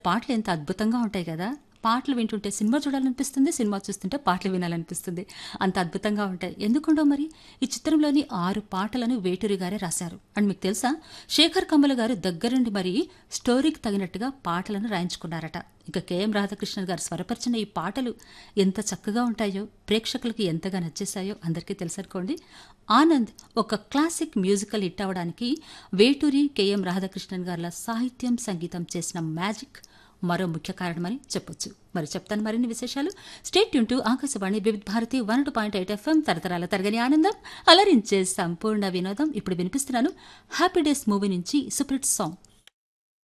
పాటలు ఎంత అద్భుతంగా ఉంటాయి కదా పాటలు వింటుంటే సినిమా చూడాలనిపిస్తుంది సినిమా చూస్తుంటే పాటలు వినాలనిపిస్తుంది అంత అద్భుతంగా ఉంటాయి ఎందుకుండో మరి ఈ చిత్రంలోని ఆరు పాటలను వేటూరి గారే రాశారు అండ్ మీకు తెలుసా శేఖర్ కమల గారు దగ్గరుండి మరి స్టోరీకి తగినట్టుగా పాటలను రాయించుకున్నారట ఇక కెఎం రాధాకృష్ణన్ గారు స్వరపరిచిన ఈ పాటలు ఎంత చక్కగా ఉంటాయో ప్రేక్షకులకి ఎంతగా నచ్చేశాయో అందరికీ తెలుసనుకోండి ఆనంద్ ఒక క్లాసిక్ మ్యూజికల్ హిట్ అవడానికి వేటూరి కెఎం రాధాకృష్ణన్ గారుల సాహిత్యం సంగీతం చేసిన మ్యాజిక్ మరో ముఖ్య కారణమని చెప్పొచ్చు మరి చెప్తాను మరిన్ని విశేషాలు స్టేట్ యూన్ to Akashvani Vividh Bharati one two point eight FM తరతరాల తరగని ఆనందం అలరించే సంపూర్ణ వినోదం ఇప్పుడు వినిపిస్తున్నాను హ్యాపీ డేస్ మూవీ నుంచి సూపర్ హిట్ సాంగ్